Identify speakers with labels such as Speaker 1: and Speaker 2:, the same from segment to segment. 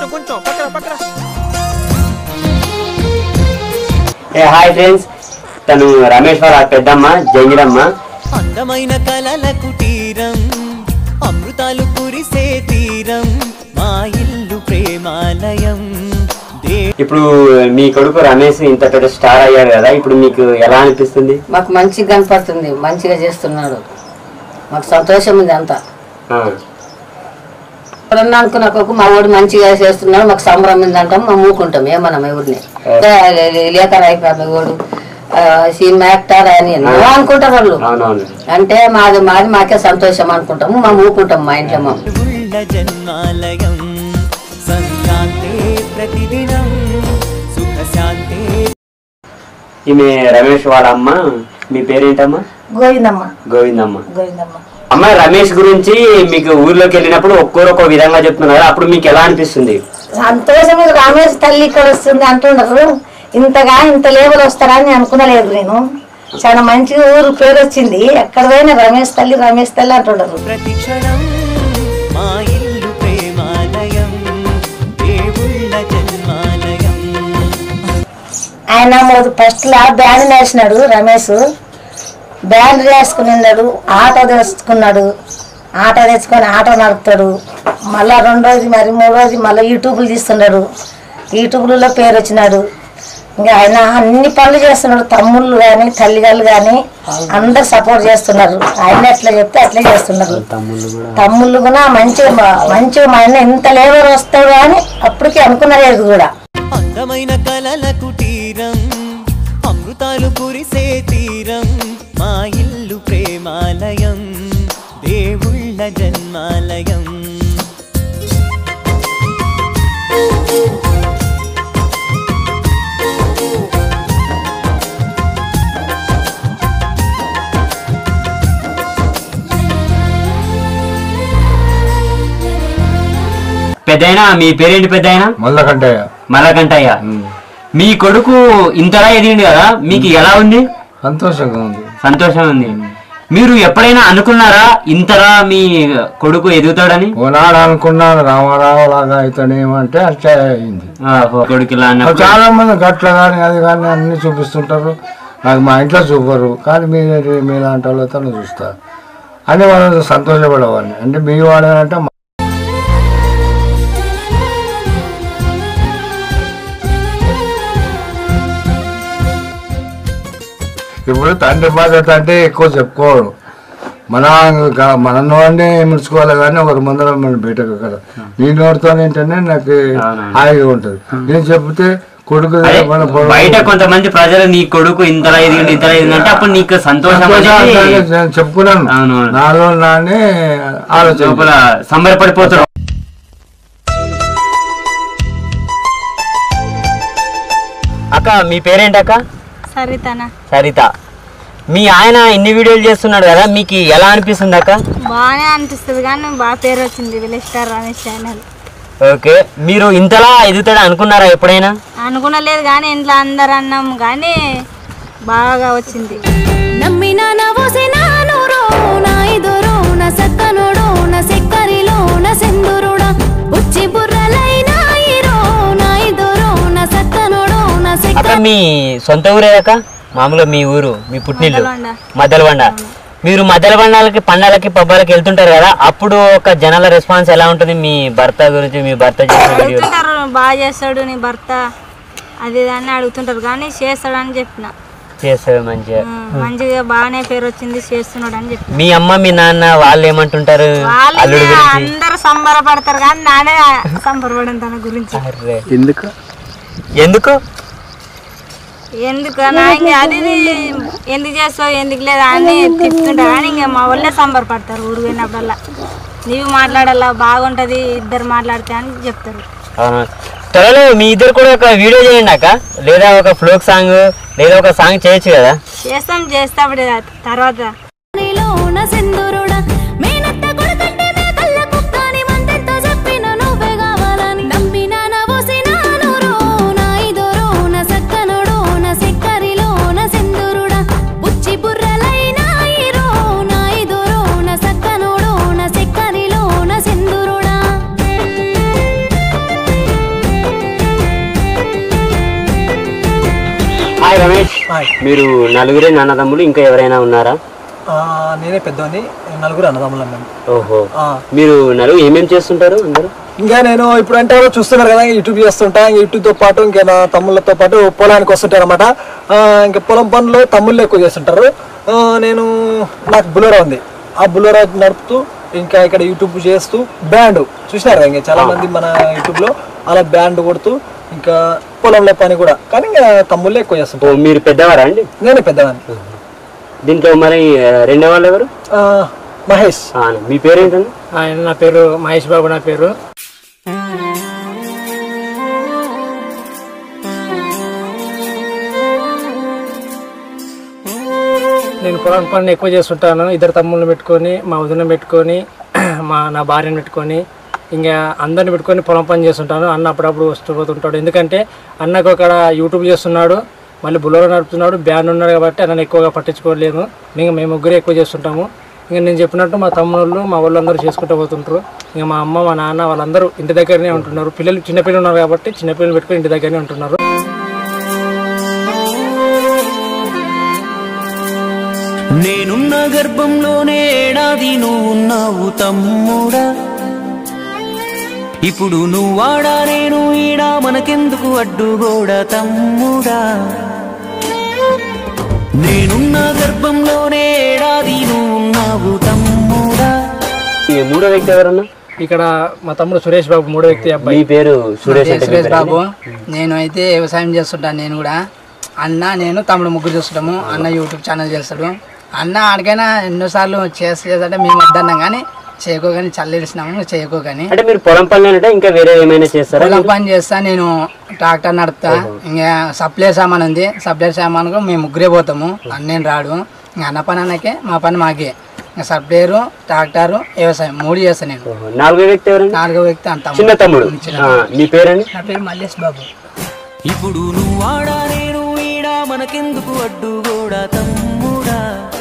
Speaker 1: కొంచెం కొంచెం పక్కన పక్కన
Speaker 2: ఏ హాయ్ ఫ్రెండ్స్ తను రమేష్ వాళ్ళ పెద్దమ్మ జంగిరమ్మ
Speaker 3: అందమైన కలల కుటీరం అమృతాలు కురిసే తీరం మా ఇల్లు ప్రేమాలయం దే
Speaker 2: ఇప్పుడు మీ కొడుకు రమేష్ ఇంత పెద్ద స్టార్ అయ్యాడు కదా ఇప్పుడు మీకు ఎలా అనిపిస్తుంది
Speaker 4: మాకు మంచిగా కనపడుతుంది మంచిగా చేస్తున్నాడు మాకు సంతోషం ఉంది అంతా
Speaker 2: ఆ,
Speaker 4: ఎప్పుడన్నా అనుకున్న కొరకు మా ఊడు మంచిగా చేస్తున్నాడు మాకు సంబరం ఉంది అంటాం మా మూకుంటాం ఏమన్నా ఊరిని లేఖర్ అయిపోయి మా ఊడు ఆ, సినిమా యాక్టర్ అని ఎన్నో అనుకుంటారు వాళ్ళు
Speaker 2: అవునవును
Speaker 4: అంటే మాది మాది మాకే సంతోషం అనుకుంటాము మా మూకుంటాం మా ఇంట్లో మా
Speaker 3: ఉళ్ళ జన్మాలయం సంక్రాంతే ప్రతిదినం సుఖ శాంతే
Speaker 2: ఈమె రమేష్ వాళ్ళ అమ్మ మీ పేరేంటమ్మా
Speaker 5: గోవిందమ్మ
Speaker 2: గోవిందమ్మ
Speaker 5: గోవిందమ్మ
Speaker 2: అమ్మ రమేష్ గురించి మీకు ఊర్లోకి వెళ్ళినప్పుడు ఒక్కొరు ఒక్కో విధంగా చెప్తున్నారు అప్పుడు మీకు ఎలా అనిపిస్తుంది
Speaker 5: సంతోషం ఇది రామేష్ తల్లి ఇక్కడ వస్తుంది అంటున్నారు ఇంతగా ఇంత లేవలు వస్తారా అని అనుకునలేదు నేను చాలా మంచి ఊరు పేరు వచ్చింది ఎక్కడ పోయినా రమేష్ తల్లి రమేష్ తల్లి అంటున్నారు
Speaker 3: ప్రతి క్షణం మా ఇల్లు ప్రేమాలయం దేవుళ్ళ జన్మాలయం
Speaker 5: ఆయన మొదటి ఫస్ట్ లా బ్యాండ్ వేసినాడు రమేష్ బ్యాండ్ వేసుకున్నాడు ఆటో తెచ్చుకున్నాడు ఆటో తెచ్చుకొని ఆటో నడుపుతాడు మళ్ళా రెండోది మరి మూడోది మళ్ళీ యూట్యూబ్లు తీస్తున్నాడు యూట్యూబ్లలో పేరు వచ్చినాడు ఇంకా ఆయన అన్ని పనులు చేస్తున్నాడు తమ్ముళ్ళు కానీ తల్లిగాళ్ళు కానీ అందరు సపోర్ట్ చేస్తున్నారు ఆయన ఎట్లా చెప్తే అట్లే చేస్తున్నారు తమ్ముళ్ళు కూడా మంచిగా మంచిగా మా ఆయన ఇంత లేబర్ వస్తాడు అని అప్పటికి అనుకున్నలేదు కూడా
Speaker 3: అందమైన కలల కుటీరం అమృతాలు కురిసే తీరం మా ఇల్లు ప్రేమాలయం దేవుళ్ళ జన్మాలయం
Speaker 2: పెద్దయినా మీ పేరేంటి పెద్దయినా
Speaker 6: మల్లకంటయ్య
Speaker 2: మలకంటయ్య మీ కొడుకు ఇంతలా ఎదిగింది కదా మీకు ఎలా ఉంది
Speaker 6: సంతోషంగా ఉంది
Speaker 2: సంతోషం ఉంది మీరు ఎప్పుడైనా అనుకున్నారా ఇంతలా మీ కొడుకు ఎదుగుతాడని
Speaker 6: ఓనాడు అనుకున్నాను రామారావు లాగా అవుతాడేమంటే అట్లా అయింది
Speaker 2: ఆ, కొడుకు ఇలా అన్నప్పుడు
Speaker 6: చాలా మంది గట్ల కానీ అది కానీ అన్ని చూపిస్తుంటారు నాకు మా ఇంట్లో చూపరు కానీ మీరు మీలాంటి వాళ్ళతో చూస్తారు అని వాళ్ళు సంతోషపడేవాడిని అంటే మీ వాడేనంటే మా- ఇప్పుడు తండ్రి బాధ్యత అంటే ఎక్కువ చెప్పుకోడు మన గ- మన నోడిని ముడుచుకోవాలి కానీ ఒకరి ముందర మనం బయటకు కదా నీ నోటితో ఏంటంటే నాకు
Speaker 2: అవునవును.
Speaker 6: హాయిగా ఉంటుంది నేను చెప్తే కొడుకు
Speaker 2: అదే,
Speaker 6: మన పొలం-
Speaker 2: బయట కొంతమంది ప్రజలు నీ కొడుకు ఇంతలా ఎదిగింది ఇంతలా ఎదిగింది అంటే అప్పుడు నీకు సంతోషం
Speaker 6: సంతోషం
Speaker 2: అనేది
Speaker 6: అంటే నేను చెప్పుకున్నాను
Speaker 2: అవునవును.
Speaker 6: నాలో నానే ఆలోచన
Speaker 2: లోపల సంబరపడిపోతాడు అక్క మీ పేరేంటి అక్క
Speaker 7: సరితనా
Speaker 2: సరిత మీ ఆయన ఇన్ని వీడియోలు చేస్తున్నాడు కదా మీకు ఎలా అనిపిస్తుంది అక్క
Speaker 7: బాగానే అనిపిస్తుంది కానీ బాగా పేరు వచ్చింది village star Ramesh channel
Speaker 2: okay మీరు ఇంతలా ఎదుగుతాడు అనుకున్నారా ఎప్పుడైనా
Speaker 7: అనుకునలేదు కానీ ఇంట్లో అందరు అన్నాం కానీ బాగా వచ్చింది
Speaker 8: నమ్మిన నవసినానురో నాయిదొరో నా సక్కనుడో నా సెక్కరిలో నా సెందురుడా ఉచ్చి బుర్రలైన ఇరో నాయిదొరో నా సక్కనుడో నా
Speaker 2: అక్క
Speaker 8: సెక్క
Speaker 2: మీ సొంత ఊరే అక్క మామూలుగా మీ ఊరు మీ పుట్టినిల్లు
Speaker 7: మద్దలబండ.
Speaker 2: మద్దలబండ మీరు మద్దలబండాలకి పండాలకి పబ్బాలకి వెళ్తుంటారు కదా అప్పుడు ఒక జనాల రెస్పాన్స్ ఎలా ఉంటుంది మీ భర్త గురించి మీ భర్త చేసిన వీడియో
Speaker 7: అడుగుతుంటారు బాగా చేస్తాడు నీ భర్త అది ఇది అని అడుగుతుంటారు కానీ చేస్తాడని చెప్పిన
Speaker 2: చేస్తారు మంచిగా
Speaker 7: ఆ, మంచిగా బాగానే పేరు వచ్చింది చేస్తున్నాడు అని చెప్పిన
Speaker 2: మీ అమ్మ మీ నాన్న వాళ్ళు ఏమంటుంటారు
Speaker 7: వాళ్ళే
Speaker 2: అల్లుడు గురించి
Speaker 7: అందరు సంబరపడతారు కానీ నానే సంబరపడను తన గురించి
Speaker 2: అర్రే.
Speaker 6: ఎందుకు
Speaker 2: ఎందుకు
Speaker 7: ఎందుకన్నా ఇంక అది ఇది ఎందుకు చేస్తావు ఎందుకు లేదా అని తిప్పుతుంటారు కానీ ఇంకా మా వాళ్ళే సంబరపడతారు ఊరు పోయినప్పుడల్లా నీవు మాట్లాడాలా బాగుంటది ఇద్దరు మాట్లాడితే అని చెప్తారు
Speaker 2: అవును త్వరలో మీ ఇద్దరు కూడా ఒక వీడియో చేయండి అక్క లేదా ఒక ఫ్లోక్ సాంగ్ లేదా ఒక సాంగ్ చేయొచ్చు కదా
Speaker 7: చేస్తాం చేస్తే అప్పుడు తర్వాత
Speaker 8: నా సెందురుడా మేనత్త కొడుకంటే మే కళ్ళ కుక్కని మందెంత చెప్పిన నువ్వే కావాలని నమ్మిన నవసినానురో నాయిదొరో నా సక్కనుడో నా సెక్కరిలో నా సెందురుడా ఉచ్చి బుర్రలైన ఇరో నాయిదొరో నా సక్కనుడో నా సెక్కరిలో నా సెందురుడా
Speaker 2: హాయ్ రమేష్
Speaker 1: హాయ్.
Speaker 2: మీరు నలుగురే అన్నదమ్ములు ఇంకా ఎవరైనా ఉన్నారా
Speaker 1: ఆ, నేనే పెద్దవాడిని నలుగురు అన్నదమ్ములం మేము
Speaker 2: ఓహో
Speaker 1: ఆ.
Speaker 2: మీరు నలుగురు ఏమేం చేస్తుంటారు అందరూ
Speaker 1: ఇంకా నేను ఇప్పుడు అంటే చూస్తున్నారు కదా యూట్యూబ్ చేస్తుంటా యూట్యూబ్తో పాటు ఇంకా నా తమ్ముళ్ళతో పాటు పొలానికి వస్తుంటారు అనమాట ఇంకా పొలం పనులు తమ్ముళ్ళు ఎక్కువ చేస్తుంటారు ఆ, నేను నాకు బులోరా ఉంది ఆ బులోరా నడుపుతూ ఇంకా ఇక్కడ యూట్యూబ్ చేస్తూ బ్యాండ్ చూసినారు కదా ఇంకా చాలా మంది మన యూట్యూబ్లో అలా బ్యాండ్ కొడుతూ ఇంకా పొలంలో పని కూడా కానీ ఇంకా తమ్ముళ్ళే ఎక్కువ
Speaker 2: ఓ
Speaker 1: చేస్తుంటారు
Speaker 2: మీరు పెద్దవారా అండి
Speaker 1: నేనే పెద్దవాడిని
Speaker 2: దీంట్లో మరి ఆ, రెండో వాళ్ళు ఎవరు
Speaker 1: ఆ, మహేష్
Speaker 2: ఆ, మీ పేరేంటండి
Speaker 9: ఆయన నా పేరు మహేష్ బాబు నా పేరు నేను పొలం పనులు ఎక్కువ చేస్తుంటాను ఇద్దరు తమ్ముళ్ళని పెట్టుకొని మా వదిన పెట్టుకొని మా నా భార్యను పెట్టుకొని ఇంకా అందరిని పెట్టుకొని పొలం పని చేస్తుంటాను అన్న అప్పుడప్పుడు వస్తూ పోతుంటాడు ఎందుకంటే అన్నకు అక్కడ యూట్యూబ్ చేస్తున్నాడు మళ్ళీ బులోలో నడుపుతున్నాడు బ్యాండ్ ఉన్నాడు కాబట్టి అన్నను ఎక్కువగా పట్టించుకోలేము ఇంకా మేము ముగ్గురే ఎక్కువ చేస్తుంటాము ఇంకా నేను చెప్పినట్టు మా తమ్ముళ్ళు మా వాళ్ళందరూ చేసుకుంటూ పోతుంటారు ఇంకా మా అమ్మ మా నాన్న వాళ్ళందరూ ఇంటి దగ్గరనే ఉంటున్నారు పిల్లలు చిన్నపిల్లలు ఉన్నారు కాబట్టి చిన్నపిల్లలు పెట్టుకొని ఇంటి దగ్గరనే ఉంటున్నారు
Speaker 3: నేనున్న గర్భంలోనే ఏడాది నువ్వు ఉన్నావు తమ్ముడా ఇప్పుడు నువ్వాడా నేను ఈడా మనకెందుకు అడ్డుగోడ తమ్ముడా నేనున్న గర్భంలోనే ఏడాది నువ్వు ఉన్నావు తమ్ముడా
Speaker 2: ఈ మూడో వ్యక్తి ఎవరన్నా
Speaker 9: ఇక్కడ మా తమ్ముడు సురేష్ బాబు మూడో వ్యక్తి అబ్బాయి
Speaker 2: మీ పేరు సురేష్ అంటే మీ
Speaker 10: సురేష్
Speaker 2: పేరా?
Speaker 10: బాబు నేను అయితే వ్యవసాయం చేస్తుంటాను నేను కూడా అన్న నేను తమ్ముడు ముగ్గురు చూస్తుంటాము అన్న యూట్యూబ్ ఛానల్ చేస్తాడు అన్న ఆడికైనా ఎన్నోసార్లు చేస్తే మేము వద్దన్నాం కానీ చేయకోగాని చల్లేసినాము చేయకోగాని
Speaker 2: అంటే మీరు పొలం పనులు అంటే ఇంకా వేరే ఏమైనా చేస్తారా
Speaker 10: పొలం పని చేస్తా నేను ట్రాక్టర్ నడుపుతా ఇంకా సప్లై సామాన్ ఉంది సప్లై సామాన్ మేము ముగ్గురే పోతాము అన్నేం రాడు ఇంకా అన్న పని అన్నకే మా పని మాకే ఇంకా సప్లైరు ట్రాక్టరు వ్యవసాయం మూడు చేస్తాను నేను
Speaker 2: ఓహో. నాలుగో వ్యక్తి ఎవరండి
Speaker 10: నాలుగో వ్యక్తి అంత
Speaker 2: చిన్న తమ్ముడు ఆ, మీ పేరండి
Speaker 10: నా పేరు మల్లేష్ బాబు
Speaker 3: ఇప్పుడు నువ్వాడా నేను ఈడా మనకెందుకు అడ్డుగోడ తమ్ముడా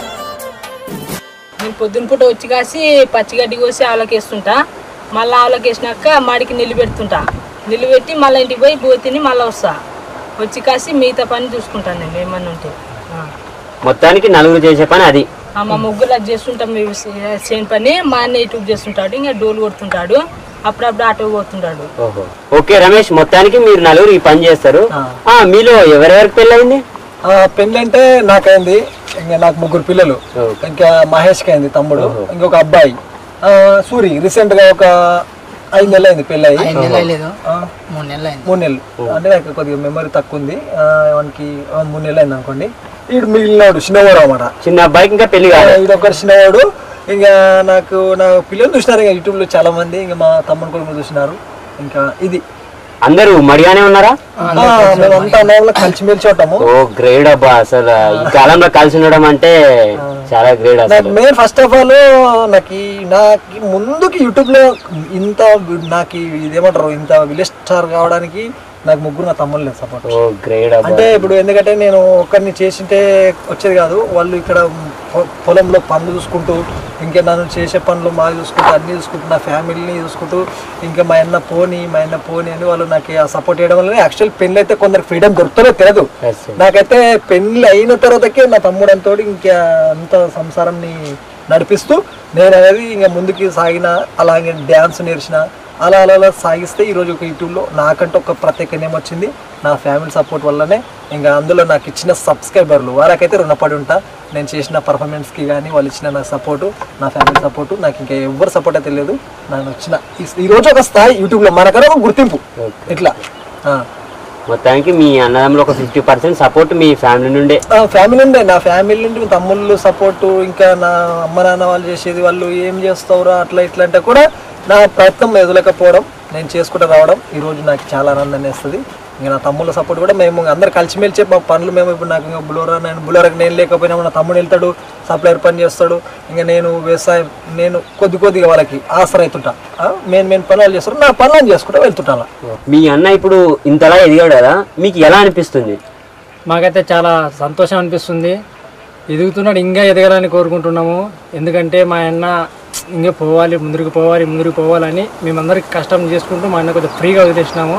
Speaker 7: నేను పొద్దున పూట వచ్చి కాసి పచ్చిగడ్డి కోసి ఆవులకేస్తుంటా మళ్ళీ ఆవులకేసినాక మాడికి నిల్లు పెడుతుంటా నిల్లు పెట్టి మళ్ళీ ఇంటికి పోయి బోతిని మళ్ళీ వస్తా వచ్చి కాసి మిగతా పని చూసుకుంటాను నేను ఏమన్నా ఉంటే ఆ.
Speaker 2: మొత్తానికి నలుగురు చేసే పని అది
Speaker 7: ఆ, మా ముగ్గురు అది చేస్తుంటాం మేము చేయని పని మా అన్న యూట్యూబ్ చేస్తుంటాడు ఇంకా డోలు కొడుతుంటాడు అప్పుడప్పుడు ఆటో పోతుంటాడు
Speaker 2: ఓహో ఓకే రమేష్ మొత్తానికి మీరు నలుగురు ఈ పని చేస్తారు ఆ మీలో ఎవరెవరికి పెళ్ళయింది
Speaker 1: ఆ, పెళ్ళి అంటే నాకైంది ఇంకా నాకు ముగ్గురు పిల్లలు ఇంకా మహేష్కి అయింది తమ్ముడు ఇంకొక అబ్బాయి ఆ, సూరి రీసెంట్ గా ఒక ఐదు నెలలు అయింది పెళ్ళి అయ్యి
Speaker 10: ఐదు నెలలు అయ్యలేదు
Speaker 1: ఆ,
Speaker 10: మూడు నెలలు అయింది
Speaker 1: మూడు నెలలు అంటే నాకు కొద్దిగా మెమరీ తక్కువ ఉంది ఆ, వానికి ఆ, మూడు నెలలు అయింది అనుకోండి ఈడు మిగిలినవాడు చిన్నవాడు అనమాట
Speaker 2: చిన్న అబ్బాయికి ఇంకా పెళ్లి కాదు
Speaker 1: ఈడు ఒకరు చిన్నవాడు ఇంకా నాకు నా పిల్లలు చూసినారు ఇంకా యూట్యూబ్ లో చాలా మంది ఇంకా మా తమ్ముడు కూడా చూసినారు ఇంకా ఇది
Speaker 2: అందరూ మడిగానే ఉన్నారా
Speaker 1: ఆ, మేమంతా అన్నవాళ్ళు కలిసిమెలిసి ఉంటాము
Speaker 2: ఓ గ్రేడ్ అబ్బా అసలు ఈ కాలంలో కలిసి ఉండడం అంటే చాలా గ్రేడ్
Speaker 1: నాకు
Speaker 2: అసలు
Speaker 1: మెయిన్ ఫస్ట్ ఆఫ్ ఆల్ నాకు ఈ- నాకు ముందుకి యూట్యూబ్ లో ఇంత నాకు ఇదేమంటారు ఇంత విలేజ్ స్టార్ కావడానికి నాకు ముగ్గురు నా తమ్ముళ్ళు సపోర్ట్
Speaker 2: ఓ గ్రేడ్ అబ్బా
Speaker 1: అంటే ఇప్పుడు ఎందుకంటే నేను ఒక్కరిని చేసింటే వచ్చేది కాదు వాళ్ళు ఇక్కడ పొ- పొలంలో పనులు చూసుకుంటూ ఇంకా నన్ను చేసే పనులు మాకు చూసుకుంటూ అన్ని చూసుకుంటూ నా ఫ్యామిలీని చూసుకుంటూ ఇంకా మా అన్న పోని మా అన్న పోని అని వాళ్ళు నాకు ఆ సపోర్ట్ చేయడం వల్ల యాక్చువల్ పెళ్ళి అయితే కొందరు ఫ్రీడమ్ దొరుకుతుందో తెలియదు
Speaker 2: Yes, sir.
Speaker 1: నాకైతే పెళ్ళి అయిన తర్వాతకే నా తమ్ముడు అంతోడు ఇంకా అంత సంసారాన్ని నడిపిస్తూ నేను అనేది ఇంకా ముందుకి సాగిన అలాగే డ్యాన్స్ నేర్చిన అలా అలా అలా సాగిస్తే ఈరోజు ఒక యూట్యూబ్లో నాకంటే ఒక ప్రత్యేక నేమ్ వచ్చింది నా ఫ్యామిలీ సపోర్ట్ వల్లనే ఇంకా అందులో నాకు ఇచ్చిన సబ్స్క్రైబర్లు వారికైతే రుణపడి ఉంటా నేను చేసిన పర్ఫార్మెన్స్కి కానీ వాళ్ళు ఇచ్చిన నా సపోర్టు నా ఫ్యామిలీ సపోర్టు నాకు ఇంకా ఎవరు సపోర్ట్ అయితే తెలియదు నాకు వచ్చిన ఈ- ఈ రోజు ఒక స్థాయి యూట్యూబ్లో మనకన్నా ఒక గుర్తింపు ఇట్లా ఆ.
Speaker 2: మొత్తానికి మీ అన్నదమ్ములు ఒక ఫిఫ్టీ పర్సెంట్ సపోర్ట్ మీ ఫ్యామిలీ నుండే
Speaker 1: ఆ, ఫ్యామిలీ ఉండే నా ఫ్యామిలీ నుండి తమ్ముళ్ళు సపోర్టు ఇంకా నా అమ్మ నాన్న వాళ్ళు చేసేది వాళ్ళు ఏం చేస్తావురా అట్లా ఇట్లా అంటే కూడా నా ప్రయత్నం ఎదులకపోవడం నేను చేసుకుంటూ రావడం ఈ రోజు నాకు చాలా ఆనందాన్ని వేస్తుంది ఇంకా నా తమ్ముళ్ళ సపోర్ట్ కూడా మేము అందరు కలిసిమెలిసి మా పనులు మేము ఇప్పుడు నాకు ఇంకా బులోరా నేను బులోరాకి నేను లేకపోయినా నా తమ్ముడు వెళ్తాడు సప్లైర్ పని చేస్తాడు ఇంకా నేను వ్యవసాయం నేను కొద్ది కొద్దిగా వాళ్ళకి ఆసరైతుంటా మెయిన్ మెయిన్ పనులు వాళ్ళు చేస్తారు నా పనులు చేసుకుంటూ వెళ్తుంటా అలా
Speaker 2: మీ అన్న ఇప్పుడు ఇంతలా ఎదిగాడు కదా మీకు ఎలా అనిపిస్తుంది
Speaker 9: మాకైతే చాలా సంతోషం అనిపిస్తుంది ఎదుగుతున్నాడు ఇంకా ఎదగాలని కోరుకుంటున్నాము ఎందుకంటే మా అన్న ఇంకా పోవాలి ముందుకు పోవాలి ముందుకు పోవాలని మేమందరికి కష్టం చేసుకుంటూ మా అన్న కొంచెం ఫ్రీగా వదిలేసినాము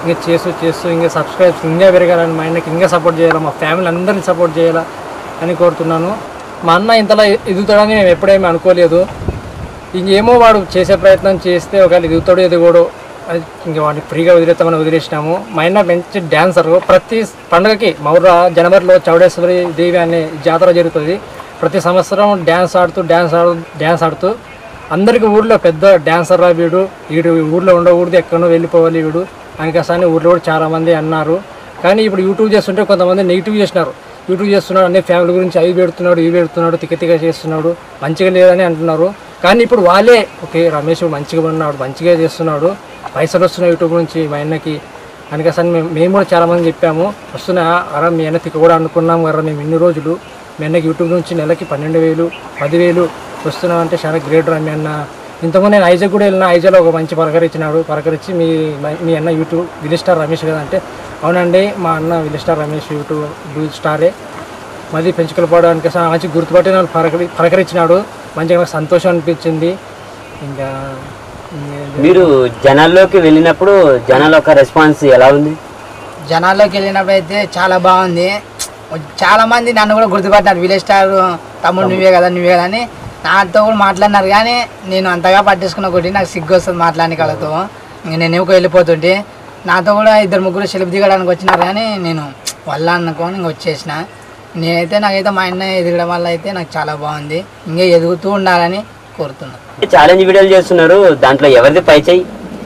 Speaker 9: ఇంకా చేస్తూ చేస్తూ ఇంకా సబ్స్క్రైబ్స్ ఇంకా పెరగాలని మా అన్నకి ఇంకా సపోర్ట్ చేయాలి మా ఫ్యామిలీ అందరినీ సపోర్ట్ చేయాలా అని కోరుతున్నాను మా అన్న ఇంతలా ఎదుగుతాడని మేము ఎప్పుడేమీ అనుకోలేదు ఇంకేమో వాడు చేసే ప్రయత్నం చేస్తే ఒకవేళ ఎదుగుతాడు ఎదుగోడు అది ఇంక వాడిని ఫ్రీగా వదిలేస్తామని వదిలేసినాము మా ఆయన మంచి డ్యాన్సర్ ప్రతి పండుగకి మా ఊర్లో జనవరిలో చౌడేశ్వరి దేవి అనే జాతర జరుగుతుంది ప్రతి సంవత్సరం డ్యాన్స్ ఆడుతూ డ్యాన్స్ ఆడు డ్యాన్స్ ఆడుతూ అందరికి ఊర్లో పెద్ద డ్యాన్సర్ రా వీడు వీడు ఊర్లో ఉండకూడదు ఎక్కడో వెళ్ళిపోవాలి వీడు అందుకోసమని ఊర్లో కూడా చాలామంది అన్నారు కానీ ఇప్పుడు యూట్యూబ్ చేస్తుంటే కొంతమంది నెగిటివ్ చేసినారు యూట్యూబ్ చేస్తున్నాడు అన్ని ఫ్యామిలీ గురించి అవి పెడుతున్నాడు ఇవి పెడుతున్నాడు తిక్క తిక్క చేస్తున్నాడు మంచిగా లేదని అంటున్నారు కానీ ఇప్పుడు వాళ్ళే ఓకే రమేష్ మంచిగా ఉన్నాడు మంచిగా చేస్తున్నాడు పైసలు వస్తున్నాయి యూట్యూబ్ నుంచి మా అన్నకి అందుకోసని మేము మేము కూడా చాలామంది చెప్పాము వస్తున్నా అరా మీ అన్న తిక్క కూడా అనుకున్నాం కదా మేము ఇన్ని రోజులు మీ అన్నకి యూట్యూబ్ నుంచి నెలకి పన్నెండు వేలు పదివేలు వస్తున్నాం అంటే చాలా గ్రేట్ రా మీ అన్న ఇంతకుముందు నేను ఐజా కూడా వెళ్ళిన ఐజాలో ఒక మంచి పలకరించినాడు పలకరించి మీ మీ అన్న యూట్యూబ్ విల్ స్టార్ రమేష్ కదా అంటే అవునండి మా అన్న విల్ స్టార్ రమేష్ యూట్యూబ్ డూ స్టారే మళ్ళీ పెంచుకెళ్ళిపోవడానికి అసలు మంచి గుర్తుపట్టి నన్ను పలకరి పలకరించినాడు మంచిగా నాకు సంతోషం అనిపించింది ఇంకా
Speaker 2: మీరు జనాల్లోకి వెళ్ళినప్పుడు జనాల యొక్క రెస్పాన్స్ ఎలా ఉంది
Speaker 10: జనాల్లోకి వెళ్ళినప్పుడు అయితే చాలా బాగుంది చాలా మంది నన్ను కూడా గుర్తుపట్టారు విలేజ్ స్టార్ తమ్ముడు నువ్వే కదా నువ్వే కదా అని నాతో కూడా మాట్లాడినారు కానీ నేను అంతగా పట్టించుకున్న ఒకటి నాకు సిగ్గు వస్తుంది మాట్లాడి వాళ్ళతో ఇంక నేను ఎవరికి వెళ్ళిపోతుంటే నాతో కూడా ఇద్దరు ముగ్గురు సెలవు దిగడానికి వచ్చినారు కానీ నేను వల్ల అనుకోని ఇంక వచ్చేసిన నేనైతే నాకైతే మా అన్న ఎదగడం వల్ల అయితే నాకు చాలా బాగుంది ఇంకా ఎదుగుతూ ఉండాలని కోరుతున్నాను
Speaker 2: ఛాలెంజ్ వీడియోలు చేస్తున్నారు దాంట్లో ఎవరిది పై చేయి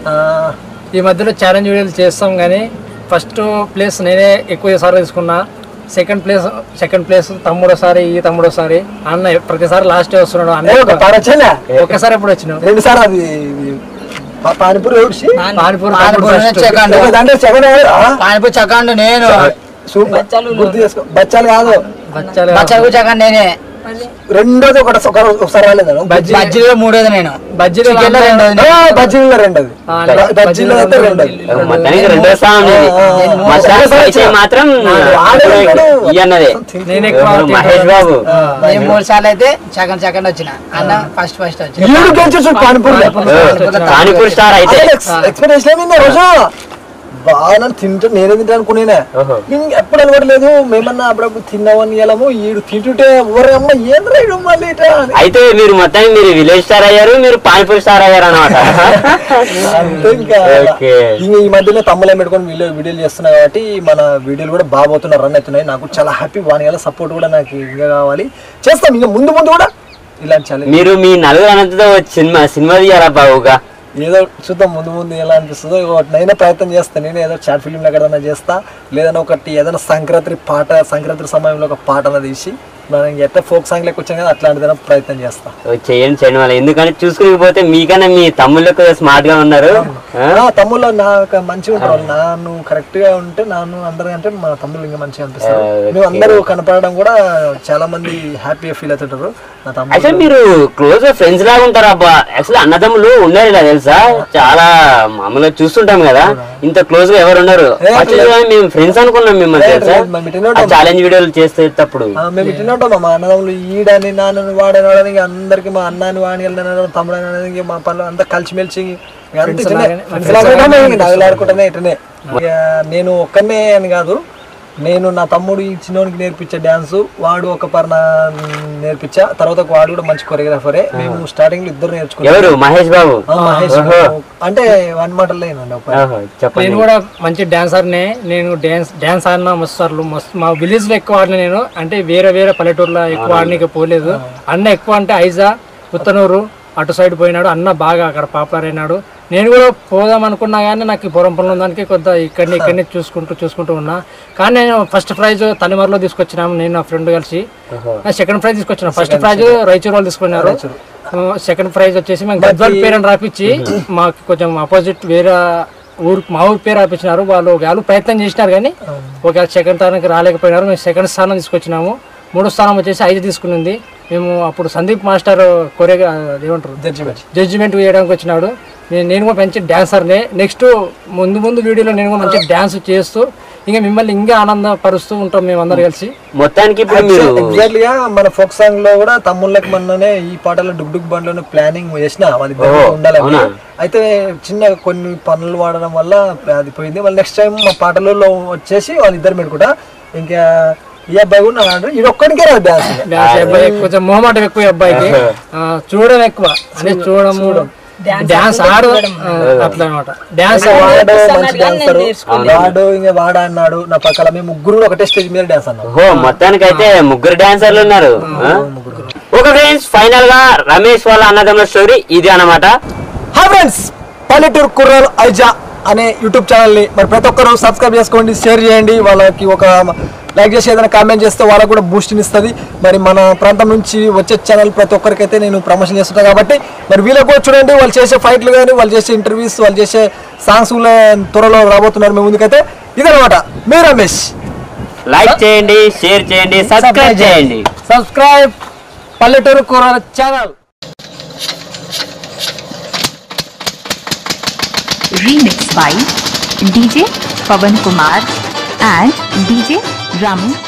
Speaker 9: ఈ మధ్యలో ఛాలెంజ్ వీడియోలు చేస్తాం కానీ ఫస్ట్ ప్లేస్ నేనే ఎక్కువ సార్లు తీసుకున్నా సెకండ్ ప్లేస్ సెకండ్ ప్లేస్ తమ్ముడోసారి ఈ తమ్ముడోసారి అన్న ప్రతిసారి లాస్ట్ వస్తున్నాడు
Speaker 1: ఏ, ఒక పాట వచ్చానా?
Speaker 9: అన్న ఒక్కసారి ఎప్పుడు వచ్చినావు
Speaker 1: రెండు సార్లు అది ఇది పా- పానీపూరి ఎవరిసి
Speaker 9: పానీపూరి
Speaker 10: పానీపూరి
Speaker 9: first.
Speaker 10: చెక్కండు.
Speaker 1: దాంట్లో సెకండ్
Speaker 10: పానీపూరి చక్కండు నేను
Speaker 1: సూపర్ గుర్తు చేసుకో బచ్చాలు కాదు
Speaker 9: బచ్చాలు
Speaker 10: బచ్చలు చక్కండి నేనే
Speaker 1: రెండోది ఒకటి ఒక- ఒకసారి రాలేదు
Speaker 10: బజ్జీలో మూడోది నేను
Speaker 9: బజ్జీలో
Speaker 10: చికెన్లో రెండోది నేను.
Speaker 1: బజ్జీలో రెండోది
Speaker 9: ఆ,
Speaker 1: బ- బజ్జీలో అయితే రెండోది
Speaker 2: మొత్తానికి రెండో స్థానం ఇది. మొత్తానికి పై చేయి మాత్రం ఈ అన్నదే
Speaker 9: నేను ఎక్కువ
Speaker 2: ఎవరు? మహేష్ బాబు
Speaker 10: నేను మూడు సార్లు అయితే సెకండ్ సెకండ్ వచ్చిన అన్న ఫస్ట్ ఫస్ట్ వచ్చిన
Speaker 1: ఏడు గెలిచేసాడు పానీపూరి
Speaker 2: పానీపూరి స్టార్ అయితే
Speaker 1: ఎక్స్పీరియన్స్ ఏమైంది ఆ రోజు బాగా నన్ను తింటా నేనే తింటా అనుకునేనే
Speaker 2: ఓహో.
Speaker 1: ఇంక ఎప్పుడు అనుకోవట్లేదు మేమన్నా అప్పుడప్పుడు తిన్నామని వెళ్ళము ఈడు తింటుంటే ఊరే అమ్మ ఏం రైడు మళ్ళీ ఇట్లా అని.
Speaker 2: అయితే మీరు మొత్తానికి మీరు విలేజ్ స్టార్ అయ్యారు మీరు పానీపూరి స్టార్ అయ్యారు అనమాట
Speaker 1: అంతే ఇంకా
Speaker 2: ఓకే.
Speaker 1: ఇంక ఈ మధ్యలో తమ్ములే పెట్టుకొని వీడియో వీడియోలు చేస్తున్నాయి కాబట్టి మన వీడియోలు కూడా బాగా పోతున్నాయి రన్ అవుతున్నాయి నాకు చాలా హ్యాపీ వాని వల్ల సపోర్ట్ కూడా నాకు ఇంకా కావాలి చేస్తాం ఇంకా ముందు ముందు కూడా ఇలాంటి ఛాలెంజ్
Speaker 2: మీరు మీ నలుగురు అనంతతో సినిమా సినిమా తీయాలా బాబుగా
Speaker 1: ఏదో చూద్దాం ముందు ముందు ఎలా అనిపిస్తుందో ఒకటి నైనా ప్రయత్నం చేస్తాను నేను ఏదో షార్ట్ ఫిల్మ్ ఎక్కడైనా చేస్తా లేదన్నా ఒకటి ఏదైనా సంక్రాంతి పాట సంక్రాంతి సమయంలో ఒక పాట అన్నది తీసి మనం ఎట్లా ఫోక్ సాంగ్ లెక్క వచ్చాం కదా అట్లాంటిదైనా ప్రయత్నం చేస్తా
Speaker 2: ఓ, చేయండి చేయండి వాళ్ళు ఎందుకంటే చూసుకునిపోతే మీకన్నా మీ తమ్ముళ్ళు ఎక్కువ స్మార్ట్ గా ఉన్నారు ఆ?
Speaker 1: నా తమ్ముళ్ళు నాకు మంచిగా ఉంటారు వాళ్ళు. నాన్ను కరెక్ట్ గా ఉంటే నాన్ను అందరికంటే మా తమ్ముళ్ళు ఇంకా మంచిగా అనిపిస్తారు
Speaker 2: ఓకే.
Speaker 1: మేము అందరూ కనపడడం కూడా చాలా మంది హ్యాపీగా ఫీల్ అవుతుంటారు నా తమ్ముళ్ళు
Speaker 2: యాక్చువల్ మీరు క్లోజ్ ఫ్రెండ్స్ లాగా ఉంటారు అబ్బా యాక్చువల్ అన్నదమ్ములు ఉన్నారు ఇలా తెలుసా చాలా మామూలుగా చూస్తుంటాం కదా ఇంత క్లోజ్ గా ఎవరు ఉన్నారు
Speaker 1: ఏ,
Speaker 2: First లో మేము ఫ్రెండ్స్ అనుకున్నాం మిమ్మల్ని
Speaker 1: ఏ,
Speaker 2: తెలుసా
Speaker 1: మేము ఇట్లనే ఉంటాం.
Speaker 2: ఛాలెంజ్ వీడియోలు చేసేటప్పుడు
Speaker 1: ఆ, మేము ఇట్లనే ఉంటాం మా అన్నదమ్ములు ఈడని నాన్నని వాడని వాడని ఇంక అందరికి మా అన్నాని వాడిని వెళ్ళని తమ్ముడు అని ఇంక మా పనులు అంతా కలిసిమెలిసి ఇంక అంతా ఇట్లనే. Friends లాగా ఉంటామే, ఇంక నగలాడుకుంటూనే ఇట్లనే ఇక నేను ఒక్కనే అని కాదు నేను నా తమ్ముడు ఈ చిన్నోనికి నేర్పించే డాన్స్ వాడు ఒక పర్ నా నేర్పించా తర్వాత వాడు కూడా మంచి కొరియోగ్రాఫరే మేము స్టార్టింగ్ లో ఇద్దరు నేర్చుకున్నాం
Speaker 2: ఎవరు మహేష్ బాబు
Speaker 1: ఆ, మహేష్
Speaker 2: ఓహో.
Speaker 1: అంటే వన్ మాటలు లేనండి ఒక
Speaker 2: ఓహో, చెప్పండి
Speaker 9: నేను కూడా మంచి డాన్సర్నే నేను డాన్స్ డాన్స్ ఆడిన మస్తు సార్లు మస్తు మా విలేజ్ లో ఎక్కువ ఆడిన నేను అంటే వేరే వేరే పల్లెటూరులో ఎక్కువ ఆడనీకి పోలేదు అన్న ఎక్కువ అంటే ఐజా పుత్తనూరు అటు సైడ్ పోయినాడు అన్న బాగా అక్కడ పాపులర్ అయినాడు నేను కూడా పోదాం అనుకున్నా కానీ నాకు ఈ పొరం పనులు దానికి కొంత ఇక్కడిని ఇక్కడిని చూసుకుంటూ చూసుకుంటూ ఉన్నా కానీ నేను ఫస్ట్ ప్రైజ్ తలిమర్లో తీసుకొచ్చినాము నేను నా ఫ్రెండ్ కలిసి సెకండ్ ప్రైజ్ తీసుకొచ్చిన ఫస్ట్ ప్రైజ్ రైచూరు వాళ్ళు తీసుకున్నారు సెకండ్ ప్రైజ్ వచ్చేసి మేము గద్వాల్ పేరెంట్ రాపిచ్చి మాకు కొంచెం అపోజిట్ వేరే ఊరు మా ఊరు పేరు రాపించినారు వాళ్ళు వాళ్ళు ప్రయత్నం చేసినారు కానీ ఒక సెకండ్ స్థానానికి రాలేకపోయినారు మేము సెకండ్ స్థానం తీసుకొచ్చినాము మూడో స్థానం వచ్చేసి ఐదు తీసుకునింది మేము అప్పుడు సందీప్ మాస్టర్ కొరియోగా ఏమంటారు
Speaker 1: జడ్జిమెంట్
Speaker 9: జడ్జిమెంట్ చేయడానికి వచ్చినాడు నేను నేను కూడా మంచి డ్యాన్సర్నే నెక్స్ట్ ముందు ముందు వీడియోలో నేను కూడా మంచి డ్యాన్స్ చేస్తూ ఇంకా మిమ్మల్ని ఇంకా ఆనందపరుస్తూ ఉంటాం మేము అందరు కలిసి
Speaker 2: మొత్తానికి ఇప్పుడు మీరు
Speaker 1: ఎగ్జాక్ట్లీ గా మన ఫోక్ సాంగ్ లో కూడా తమ్ముళ్ళకి మొన్ననే ఈ పాటలో డుక్ డుక్ బండ్లోనే ప్లానింగ్ చేసిన వాళ్ళిద్దరు
Speaker 2: ఓహో,
Speaker 1: ఉండాలని
Speaker 2: అవునా?
Speaker 1: అయితే చిన్న కొన్ని పనులు వాడడం వల్ల అది పోయింది మళ్ళీ నెక్స్ట్ టైం మా పాటలలో వచ్చేసి వాళ్ళిద్దరు పెట్టుకుంటా ఇంకా ఈ అబ్బాయి కూడా నా అంటే ఇది ఒక్కడికే రాదు డాన్స్
Speaker 9: డ్యాన్స్ అబ్బాయి కొంచెం మొహమాటం ఎక్కువ ఈ అబ్బాయికి ఆ, చూడడం ఎక్కువ అంటే చూడము డ్యాన్స్ ఆడు ఆ, అట్లా అనమాట డ్యాన్స్
Speaker 1: వాడు మంచి డాన్సర్ వాడు ఇంకా వాడు అన్నాడు నా పక్కల మేము ముగ్గురు ఒకటే స్టేజ్ మీద డాన్స్ అన్నాం
Speaker 2: ఓహో మొత్తానికి అయితే ముగ్గురు డాన్సర్లు ఉన్నారు ఆ? ఓకే ఫ్రెండ్స్ ఫైనల్ గా రమేష్ వాళ్ళ అన్నదమ్ముల స్టోరీ ఇది అన్నమాట
Speaker 1: హాయ్ ఫ్రెండ్స్ పల్లెటూరు కుర్రలు ఐజా అనే యూట్యూబ్ ఛానల్ని మరి ప్రతి ఒక్కరు సబ్స్క్రైబ్ చేసుకోండి షేర్ చేయండి వాళ్ళకి ఒక లైక్ చేసి ఏదైనా కామెంట్ చేస్తే వాళ్ళకు కూడా బూస్ట్ని ఇస్తుంది మరి మన ప్రాంతం నుంచి వచ్చే ఛానల్ ప్రతి ఒక్కరికైతే నేను ప్రమోషన్ చేస్తుంటాను కాబట్టి మరి వీళ్ళకి కూడా చూడండి వాళ్ళు చేసే ఫైట్లు కానీ వాళ్ళు చేసే ఇంటర్వ్యూస్ వాళ్ళు చేసే సాంగ్స్ త్వరలో రాబోతున్నారు మేము ముందుకైతే ఇదనమాట మీ రమేష్
Speaker 2: లైక్ చేయండి షేర్ చేయండి సబ్స్క్రైబ్ చేయండి
Speaker 1: సబ్స్క్రైబ్ పల్లెటూరు కూరల channel
Speaker 11: remixed by DJ Pavan Kumar and DJ Ramu